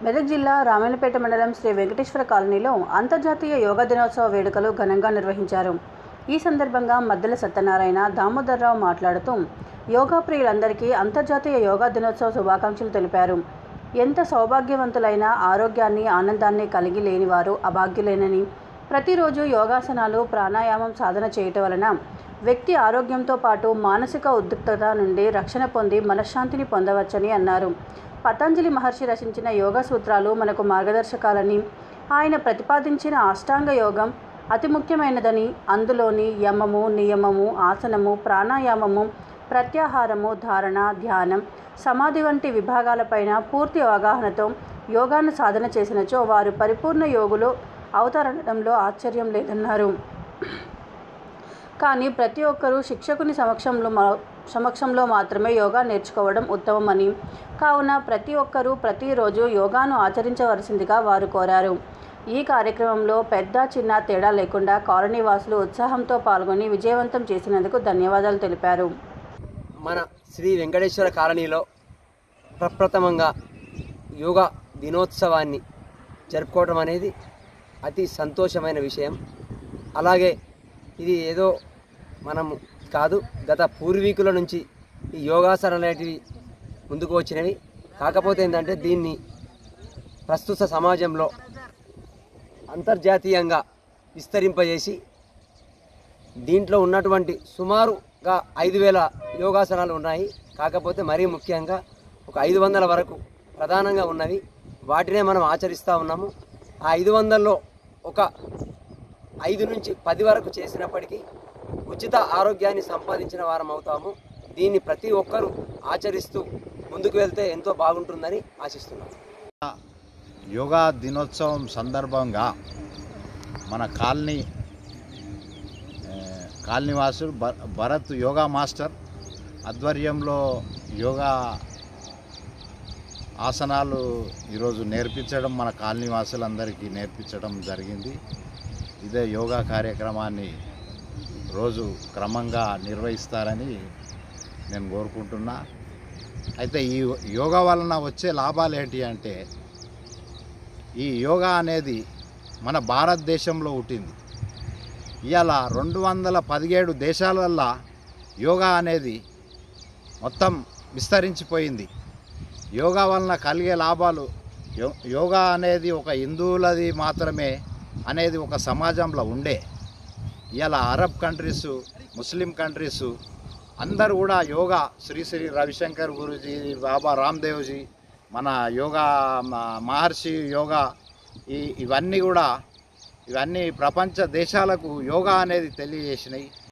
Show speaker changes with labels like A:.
A: మెదక్ జిల్లా రామాయణపేట మండలం శ్రీ వెంకటేశ్వర కాలనీలో అంతర్జాతీయ యోగా దినోత్సవ వేడుకలు ఘనంగా నిర్వహించారు ఈ సందర్భంగా మద్దెల సత్యనారాయణ దామోదర్రావు మాట్లాడుతూ యోగా ప్రియులందరికీ అంతర్జాతీయ యోగా దినోత్సవ శుభాకాంక్షలు తెలిపారు ఎంత సౌభాగ్యవంతులైన ఆరోగ్యాన్ని ఆనందాన్ని కలిగి లేనివారు అభాగ్యులేనని ప్రతిరోజు యోగాసనాలు ప్రాణాయామం సాధన చేయటం వలన వ్యక్తి ఆరోగ్యంతో పాటు మానసిక ఉద్రిక్తత నుండి రక్షణ పొంది మనశ్శాంతిని పొందవచ్చని అన్నారు పతంజలి మహర్షి రచించిన యోగా సూత్రాలు మనకు మార్గదర్శకాలని ఆయన ప్రతిపాదించిన అష్టాంగ యోగం అతి ముఖ్యమైనదని అందులోని యమము నియమము ఆసనము ప్రాణాయామము ప్రత్యాహారము ధారణ ధ్యానం సమాధి వంటి విభాగాలపైన పూర్తి అవగాహనతో యోగాను సాధన చేసినచో వారు పరిపూర్ణ యోగులు అవుతారనడంలో ఆశ్చర్యం లేదన్నారు కానీ ప్రతి ఒక్కరూ శిక్షకుని సమక్షంలో మా- సమక్షంలో మాత్రమే యోగా నేర్చుకోవడం ఉత్తమమని కావున ప్రతి ఒక్కరూ ప్రతిరోజు యోగాను ఆచరించవలసిందిగా వారు కోరారు ఈ కార్యక్రమంలో పెద్ద చిన్న తేడా లేకుండా కాలనీ వాసులు ఉత్సాహంతో పాల్గొని విజయవంతం చేసినందుకు ధన్యవాదాలు తెలిపారు
B: మన శ్రీ వెంకటేశ్వర కాలనీలో ప్రప్రథమంగా యోగా దినోత్సవాన్ని జరుపుకోవడం అనేది అతి సంతోషమైన విషయం అలాగే ఇది ఏదో మనం కాదు గత పూర్వీకుల నుంచి ఈ యోగాసనాలు అనేటివి ముందుకు వచ్చినవి కాకపోతే ఏంటంటే దీన్ని ప్రస్తుత సమాజంలో అంతర్జాతీయంగా విస్తరింపజేసి దీంట్లో ఉన్నటువంటి సుమారుగా ఐదు వేల యోగాసనాలు ఉన్నాయి కాకపోతే మరీ ముఖ్యంగా ఒక ఐదు వందల వరకు ప్రధానంగా ఉన్నవి వాటినే మనం ఆచరిస్తూ ఉన్నాము ఆ ఐదు వందల్లో ఒక ఐదు నుంచి పది వరకు చేసినప్పటికీ ఉచిత ఆరోగ్యాన్ని సంపాదించిన వారం అవుతాము దీన్ని ప్రతి ఒక్కరూ ఆచరిస్తూ ముందుకు వెళ్తే ఎంతో బాగుంటుందని ఆశిస్తున్నాను
C: యోగా దినోత్సవం సందర్భంగా మన కాలనీ ఏ, కాలనీ వాసులు భ- భరత్ యోగా మాస్టర్ ఆధ్వర్యంలో యోగా ఆసనాలు ఈరోజు నేర్పించడం మన కాలనీ వాసులందరికీ నేర్పించడం జరిగింది ఇదే యోగా కార్యక్రమాన్ని రోజు క్రమంగా నిర్వహిస్తారని నేను కోరుకుంటున్నా అయితే ఈ యోగా వలన వచ్చే లాభాలు ఏంటి అంటే ఈ యోగా అనేది మన భారతదేశంలో పుట్టింది ఇవాళ రెండు వందల పదిహేడు దేశాలల్లో యోగా అనేది మొత్తం విస్తరించిపోయింది యోగా వలన కలిగే లాభాలు యో- యోగా అనేది ఒక హిందువులది మాత్రమే అనేది ఒక సమాజంలో ఉండే ఇవాళ అరబ్ కంట్రీస్ ముస్లిం కంట్రీస్ అందరూ కూడా యోగా శ్రీ శ్రీ రవిశంకర్ గురుజీ బాబా రామ్దేవ్జీ మన యోగా మ- మహర్షి యోగా ఈ ఇవన్నీ కూడా ఇవన్నీ ప్రపంచ దేశాలకు యోగా అనేది తెలియజేసినాయి